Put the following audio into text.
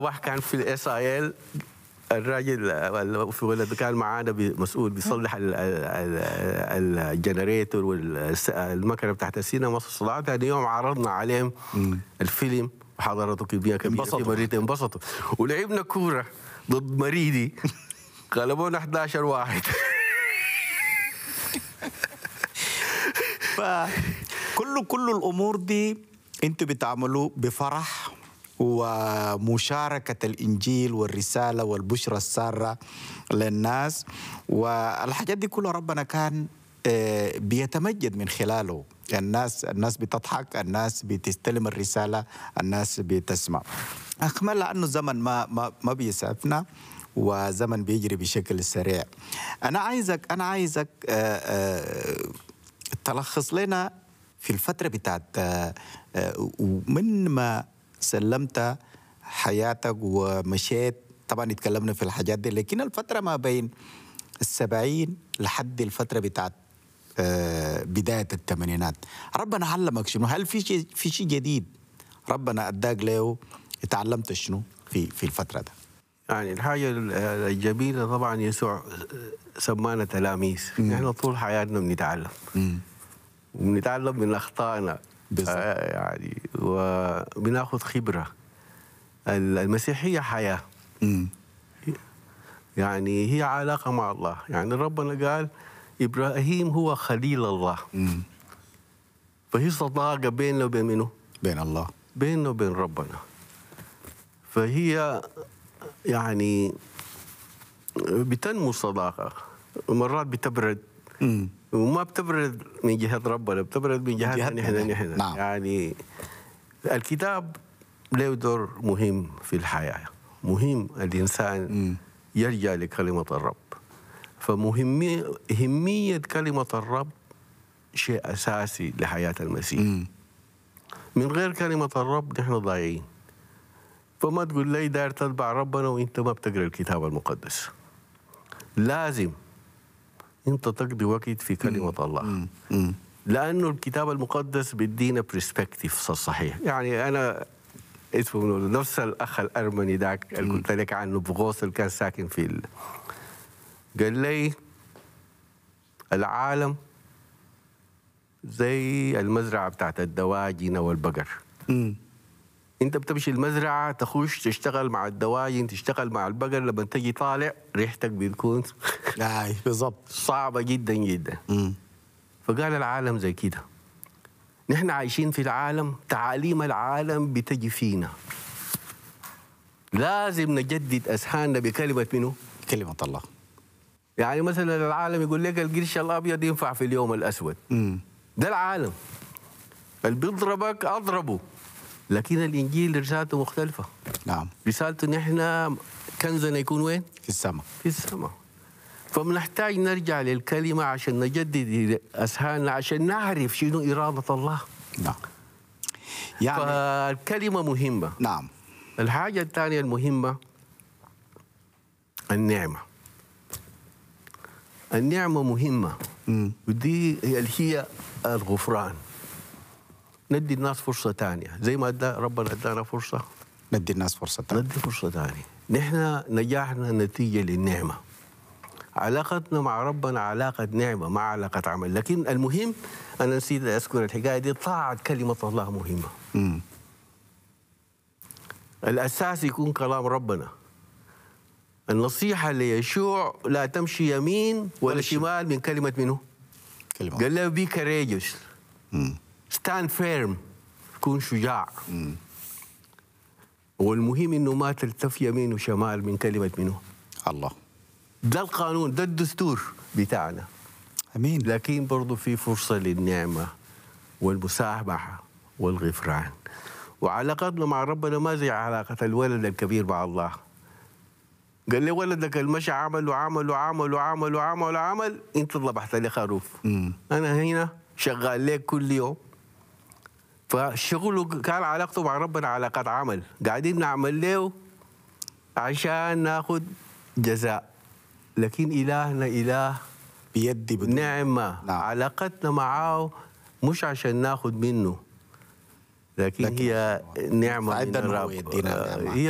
واحد كان في الاس اي ال الراجل في ولد كان معانا مسؤول بيصلح ال- ال- ال- الجنريتور والمكنه بتاعت السينما صلاة ثاني يوم عرضنا عليهم الفيلم وحضرته كميه كبيره انبسطوا. في مريض انبسطوا ولعبنا كوره ضد مريدي غلبونا 11 واحد فكل كل الامور دي انتوا بتعملوا بفرح ومشاركة الإنجيل والرسالة والبشرى السارة للناس والحاجات دي كلها ربنا كان آه، بيتمجد من خلاله الناس الناس بتضحك الناس بتستلم الرسالة الناس بتسمع أكمل لأنه الزمن ما ما ما بيسعفنا وزمن بيجري بشكل سريع أنا عايزك أنا عايزك آه، آه، تلخص لنا في الفترة بتاعت آه، آه، ومن ما سلمت حياتك ومشيت طبعا اتكلمنا في الحاجات دي لكن الفترة ما بين السبعين لحد الفترة بتاعت آه، بداية الثمانينات ربنا علمك شنو هل في شيء في شيء جديد ربنا أداك له تعلمت شنو في في الفترة ده يعني الحاجة الجميلة طبعا يسوع سمانا تلاميذ نحن طول حياتنا بنتعلم وبنتعلم من أخطائنا بالظبط. آه، يعني وبناخذ خبرة ال- المسيحية حياة مم. يعني هي علاقة مع الله يعني ربنا قال إبراهيم هو خليل الله مم. فهي صداقة بيننا وبين منه بين الله بيننا وبين ربنا فهي يعني بتنمو الصداقة مرات بتبرد مم. وما بتبرد من جهة ربنا بتبرد من جهتنا جهتنا نحن نحن. نحن نعم. يعني الكتاب له دور مهم في الحياة مهم الإنسان مم. يلجأ لكلمة الرب فمهمية همية كلمة الرب شيء أساسي لحياة المسيح مم. من غير كلمة الرب نحن ضايعين فما تقول لي داير تتبع ربنا وانت ما بتقرا الكتاب المقدس لازم انت تقضي وقت في كلمة الله مم. مم. لانه الكتاب المقدس بيدينا برسبكتيف صحيح يعني انا اسمه منو؟ نفس الاخ الارمني ذاك اللي قلت لك عنه بغوص اللي كان ساكن في ال... قال لي العالم زي المزرعه بتاعت الدواجن والبقر مم. انت بتمشي المزرعه تخش تشتغل مع الدواجن تشتغل مع البقر لما تجي طالع ريحتك بتكون اي بالضبط صعبه جدا جدا مم. فقال العالم زي كده نحن عايشين في العالم تعاليم العالم بتجي فينا لازم نجدد اذهاننا بكلمه منه كلمة الله يعني مثلا العالم يقول لك القرش الابيض ينفع في اليوم الاسود مم. ده العالم اللي بيضربك اضربه لكن الانجيل رسالته مختلفه نعم رسالته نحن كنزنا يكون وين؟ في السماء في السماء فبنحتاج نرجع للكلمة عشان نجدد أذهاننا عشان نعرف شنو إرادة الله نعم يعني فالكلمة مهمة نعم الحاجة الثانية المهمة النعمة النعمة مهمة مم. ودي هي اللي هي الغفران ندي الناس فرصة تانية زي ما أدى ربنا ادانا فرصة ندي الناس فرصة تانية. ندي فرصة ثانية نحن نجاحنا نتيجة للنعمة علاقتنا مع ربنا علاقة نعمة ما علاقة عمل لكن المهم أنا نسيت أذكر الحكاية دي طاعة كلمة الله مهمة مم. الأساس يكون كلام ربنا النصيحة ليشوع لا تمشي يمين ولا ولا شمال من كلمة منه كلمة قال له بي courageous مم. stand firm كون شجاع مم. والمهم انه ما تلتف يمين وشمال من كلمه منه الله ده القانون ده الدستور بتاعنا امين لكن برضو في فرصة للنعمة والمسامحة والغفران وعلاقتنا مع ربنا ما زي علاقة الولد الكبير مع الله قال لي ولدك المشى عمل وعمل وعمل وعمل وعمل وعمل انت ذبحت لي خروف مم. انا هنا شغال لك كل يوم فشغله كان علاقته مع ربنا علاقة عمل قاعدين نعمل له عشان ناخذ جزاء لكن إلهنا إله بيدي بدون نعمة نعم. علاقتنا معاه مش عشان ناخذ منه لكن, لكن هي نعمة من ساعدنا إنه هو الرب يدينا آه، النعمة. هي